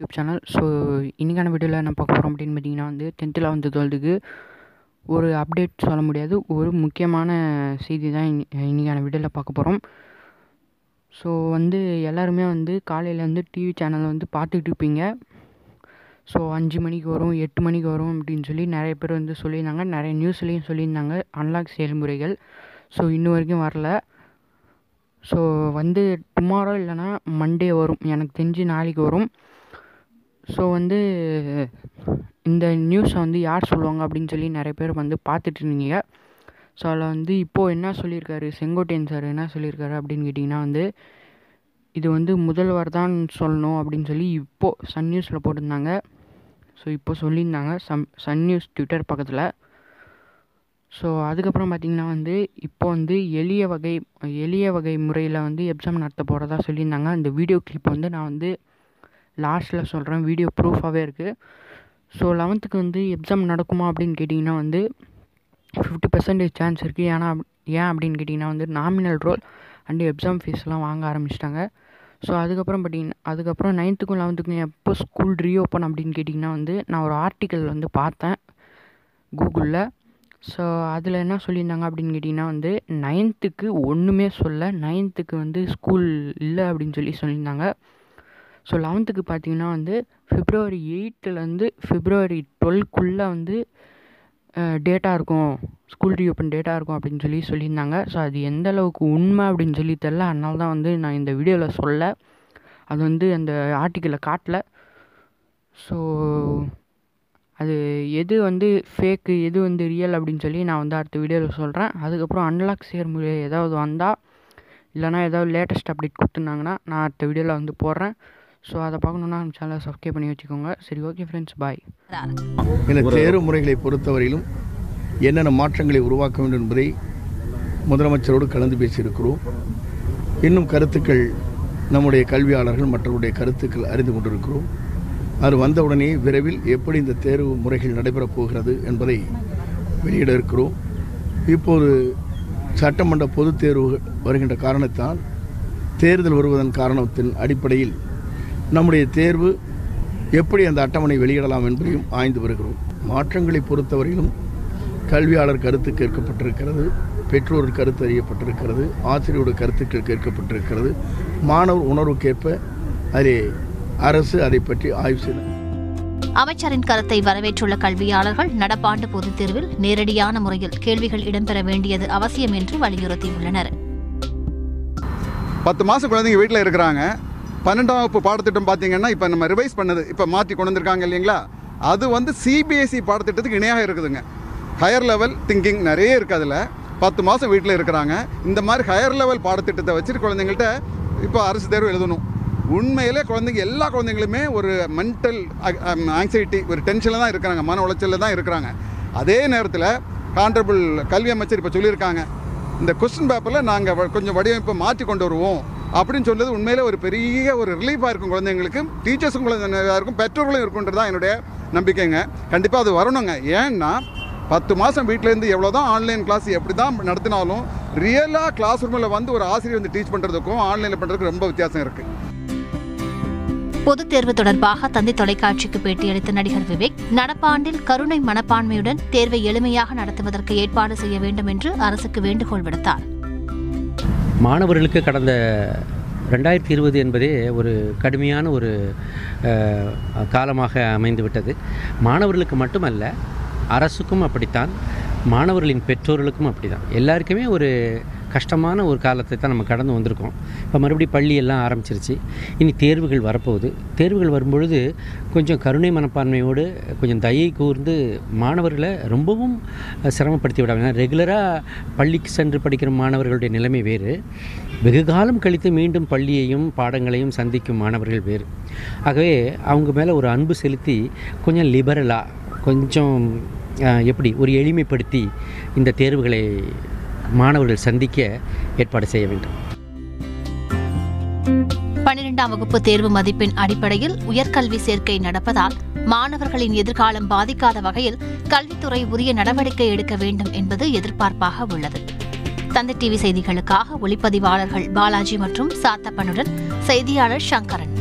YouTube channel so இன்றைக்கான வீடியோவில் என்ன பார்க்க போகிறோம் அப்படின்னு பார்த்தீங்கன்னா வந்து டென்த்து லெவன்த்து டுவெல்த்துக்கு ஒரு அப்டேட் சொல்ல முடியாது ஒரு முக்கியமான செய்தி தான் இன்னி இன்றைக்கான வீடியோவில் பார்க்க போகிறோம் ஸோ வந்து எல்லாருமே வந்து காலையில் வந்து டிவி சேனல் வந்து பார்த்துட்டு இருப்பீங்க ஸோ அஞ்சு மணிக்கு வரும் எட்டு மணிக்கு வரும் அப்படின்னு சொல்லி நிறைய பேர் வந்து சொல்லியிருந்தாங்க நிறைய நியூஸ்லேயும் சொல்லியிருந்தாங்க அன்லாக் செயல்முறைகள் ஸோ இன்ன வரைக்கும் வரல ஸோ வந்து டுமாரோ இல்லைனா மண்டே வரும் எனக்கு தெரிஞ்சு நாளைக்கு வரும் ஸோ வந்து இந்த நியூஸை வந்து யார் சொல்லுவாங்க அப்படின்னு சொல்லி நிறைய பேர் வந்து பார்த்துட்டு இருந்தீங்க ஸோ அதில் வந்து இப்போது என்ன சொல்லியிருக்காரு செங்கோட்டையன் சார் என்ன சொல்லியிருக்காரு அப்படின்னு கேட்டிங்கன்னா வந்து இது வந்து முதல்வர் தான் சொல்லணும் அப்படின்னு சொல்லி இப்போது சன் நியூஸில் போட்டிருந்தாங்க ஸோ இப்போ சொல்லியிருந்தாங்க சம் சன் நியூஸ் ட்விட்டர் பக்கத்தில் ஸோ அதுக்கப்புறம் பார்த்திங்கன்னா வந்து இப்போ வந்து எளிய வகை எளிய வகை முறையில் வந்து எக்ஸாம் நடத்த போகிறதா சொல்லியிருந்தாங்க அந்த வீடியோ கிளிப் வந்து நான் வந்து லாஸ்ட்டில் சொல்கிறேன் வீடியோ ப்ரூஃபாகவே இருக்குது ஸோ லெவன்த்துக்கு வந்து எக்ஸாம் நடக்குமா அப்படின்னு கேட்டிங்கன்னா வந்து ஃபிஃப்டி பர்சன்டேஜ் சான்ஸ் இருக்குது ஏன்னா ஏன் அப்படின்னு கேட்டிங்கன்னா வந்து நாமினல் ரோல் அண்டு எக்ஸாம் ஃபீஸ்லாம் வாங்க ஆரம்பிச்சிட்டாங்க ஸோ அதுக்கப்புறம் பார்த்தீங்கன்னா அதுக்கப்புறம் நைன்த்துக்கும் லெவன்த்துக்கும் எப்போ ஸ்கூல் ரீஓப்பன் அப்படின்னு கேட்டிங்கன்னா வந்து நான் ஒரு ஆர்டிக்கல் வந்து பார்த்தேன் கூகுளில் ஸோ அதில் என்ன சொல்லியிருந்தாங்க அப்படின்னு கேட்டிங்கன்னா வந்து நைன்த்துக்கு ஒன்றுமே சொல்ல நைன்த்துக்கு வந்து ஸ்கூல் இல்லை அப்படின்னு சொல்லி சொல்லியிருந்தாங்க ஸோ லெவன்த்துக்கு பார்த்தீங்கன்னா வந்து ஃபிப்ரவரி எயித்துலேருந்து ஃபிப்ரவரி டுவெல்க்குள்ளே வந்து டேட்டா இருக்கும் ஸ்கூல் ரீஓப்பன் டேட்டா இருக்கும் அப்படின்னு சொல்லி சொல்லியிருந்தாங்க ஸோ அது எந்த அளவுக்கு உண்மை அப்படின்னு சொல்லி தெரில அதனால தான் வந்து நான் இந்த வீடியோவில் சொல்ல அது வந்து அந்த ஆர்டிக்கலில் காட்டல ஸோ அது எது வந்து ஃபேக்கு எது வந்து ரியல் அப்படின்னு சொல்லி நான் வந்து அடுத்த வீடியோவில் சொல்கிறேன் அதுக்கப்புறம் அன்லாக் செயல்முறை ஏதாவது வந்தால் இல்லைனா ஏதாவது லேட்டஸ்ட் அப்டேட் கொடுத்துருந்தாங்கன்னா நான் அடுத்த வீடியோவில் வந்து போடுறேன் ஸோ அதை பார்க்கணுன்னா நம்ம சேனலை சப்ஸ்கிரைப் பண்ணி வச்சுக்கோங்க சரி ஓகே ஃப்ரெண்ட்ஸ் பாய் இந்த தேர்வு முறைகளை பொறுத்தவரையிலும் என்னென்ன மாற்றங்களை உருவாக்க வேண்டும் என்பதை முதலமைச்சரோடு கலந்து பேசியிருக்கிறோம் இன்னும் கருத்துக்கள் நம்முடைய கல்வியாளர்கள் மற்றவருடைய கருத்துக்கள் அறிந்து கொண்டிருக்கிறோம் அது வந்தவுடனே விரைவில் எப்படி இந்த தேர்வு முறைகள் நடைபெறப் போகிறது என்பதை வெளியிட இருக்கிறோம் இப்போது சட்டமன்ற பொதுத் தேர்வு வருகின்ற காரணத்தால் தேர்தல் வருவதன் காரணத்தின் அடிப்படையில் நம்முடைய தேர்வு எப்படி அந்த அட்டவணை வெளியிடலாம் என்பதையும் ஆய்ந்து வருகிறோம் மாற்றங்களை பொறுத்தவரையிலும் கல்வியாளர் கருத்து கேட்கப்பட்டிருக்கிறது பெற்றோர் கருத்து அறியப்பட்டிருக்கிறது ஆசிரியரோட கருத்துக்கள் கேட்கப்பட்டிருக்கிறது மாணவர் உணர்வுக்கேற்ப அதிலே அரசு அதை பற்றி ஆய்வு செய்தார் அமைச்சரின் கருத்தை வரவேற்றுள்ள கல்வியாளர்கள் நடப்பாண்டு பொதுத் தேர்வில் நேரடியான முறையில் கேள்விகள் இடம்பெற வேண்டியது அவசியம் என்று வலியுறுத்தியுள்ளனர் பத்து மாதம் குழந்தைங்க வீட்டில் இருக்கிறாங்க பன்னெண்டாம் வகுப்பு பாடத்திட்டம் பார்த்தீங்கன்னா இப்போ நம்ம ரிவைஸ் பண்ணது இப்போ மாற்றி கொண்டு வந்திருக்காங்க இல்லைங்களா அது வந்து சிபிஎஸ்சி பாடத்திட்டத்துக்கு இணையாக இருக்குதுங்க ஹையர் லெவல் திங்கிங் நிறைய இருக்குது அதில் பத்து மாதம் வீட்டில் இருக்கிறாங்க இந்த மாதிரி ஹையர் லெவல் பாடத்திட்டத்தை வச்சுட்டு குழந்தைங்கள்ட்ட இப்போ அரசு தேர்வு எழுதணும் உண்மையிலே குழந்தைங்க எல்லா குழந்தைங்களுமே ஒரு மென்டல் ஆங்ஸைட்டி ஒரு டென்ஷனில் தான் இருக்கிறாங்க மன உளைச்சலில் தான் இருக்கிறாங்க அதே நேரத்தில் கான்ட்ரபிள் கல்வி அமைச்சர் இப்போ சொல்லியிருக்காங்க இந்த கொஸ்டின் பேப்பரில் நாங்கள் கொஞ்சம் வடிவமைப்பை மாற்றி கொண்டு வருவோம் அப்படின்னு சொன்னது உண்மையிலே ஒரு பெரிய ஒரு ரிலீஃபாக இருக்கும் குழந்தைங்களுக்கு டீச்சர்ஸும் குழந்தைங்க இருக்கும் பெற்றோர்களும் இருக்குன்றது தான் என்னுடைய நம்பிக்கைங்க கண்டிப்பாக அது வரணுங்க ஏன்னா பத்து மாதம் வீட்டிலேருந்து எவ்வளோ தான் ஆன்லைன் கிளாஸ் எப்படி தான் நடத்தினாலும் ரியலாக கிளாஸ் ரூமில் வந்து ஒரு ஆசிரியர் வந்து டீச் பண்ணுறதுக்கும் ஆன்லைனில் பண்ணுறதுக்கும் ரொம்ப வித்தியாசம் இருக்குது பொதுத் தேர்வு தொடர்பாக தந்தை தொலைக்காட்சிக்கு பேட்டியளித்த நடிகர் விவேக் நடப்பாண்டில் கருணை மனப்பான்மையுடன் தேர்வை எளிமையாக நடத்துவதற்கு ஏற்பாடு செய்ய வேண்டும் என்று அரசுக்கு வேண்டுகோள் விடுத்தார் மாணவர்களுக்கு கடந்த ரெண்டாயிரத்தி இருபது என்பதே ஒரு கடுமையான ஒரு அஹ், காலமாக அமைந்துவிட்டது மாணவர்களுக்கு மட்டுமல்ல அரசுக்கும் அப்படித்தான் மாணவர்களின் பெற்றோர்களுக்கும் அப்படிதான் எல்லாருக்குமே ஒரு கஷ்டமான ஒரு காலத்தை தான் நம்ம கடந்து வந்திருக்கோம் இப்போ மறுபடியும் பள்ளி எல்லாம் ஆரம்பிச்சிருச்சு இனி தேர்வுகள் வரப்போகுது தேர்வுகள் வரும்பொழுது கொஞ்சம் கருணை மனப்பான்மையோடு கொஞ்சம் தயை கூர்ந்து மாணவர்களை ரொம்பவும் சிரமப்படுத்தி விடாமல் ஏன்னா ரெகுலராக பள்ளிக்கு சென்று படிக்கிற மாணவர்களுடைய நிலைமை வேறு வெகு காலம் கழித்து மீண்டும் பள்ளியையும் பாடங்களையும் சந்திக்கும் மாணவர்கள் வேறு ஆகவே அவங்க மேலே ஒரு அன்பு செலுத்தி கொஞ்சம் லிபரலாக கொஞ்சம் அஹ், எப்படி ஒரு எளிமைப்படுத்தி இந்த தேர்வுகளை மாணவர்கள் சந்திக்க ஏற்பாடு செய்ய வேண்டும் பன்னிரெண்டாம் வகுப்பு தேர்வு மதிப்பெண் அடிப்படையில் உயர்கல்வி சேர்க்கை நடப்பதால் மாணவர்களின் எதிர்காலம் பாதிக்காத வகையில் கல்வித்துறை உரிய நடவடிக்கை எடுக்க வேண்டும் என்பது எதிர்பார்ப்பாக உள்ளது தந்தை டிவி செய்திகளுக்காக ஒளிப்பதிவாளர்கள் பாலாஜி மற்றும் சாத்தப்பனுடன் செய்தியாளர் சங்கரன்